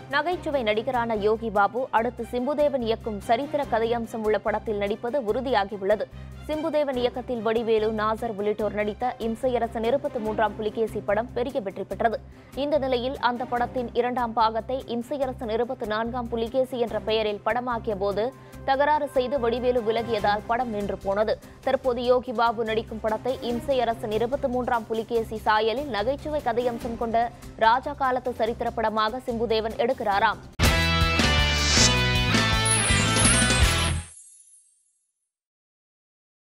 நகைச்சுவை நடிகரான யோகி பாபு அடுத்து சிம்புதேவன் இயக்கும் சரித்திர கதையம்சம் உள்ள படத்தில் நடிப்பது உறுதியாகியுள்ளது சிம்புதேவன் இயக்கத்தில் வடிவேலு நாசர் உள்ளிட்டோர் நடித்த இம்சையரசன் இருபத்தி மூன்றாம் புலிகேசி படம் பெரிய வெற்றி பெற்றது இந்த நிலையில் அந்த படத்தின் இரண்டாம் பாகத்தை இம்சையரசன் இருபத்தி நான்காம் புலிகேசி என்ற பெயரில் படமாக்கிய போது தகராறு செய்து வடிவேலு விலகியதால் படம் நின்று போனது தற்போது யோகி பாபு நடிக்கும் படத்தை இம்சையரசன் இருபத்தி மூன்றாம் புலிகேசி சாயலில் நகைச்சுவை கதையம்சம் கொண்ட ராஜா காலத்து சரித்திர படமாக சிம்புதேவன் எடுக்கிறாராம்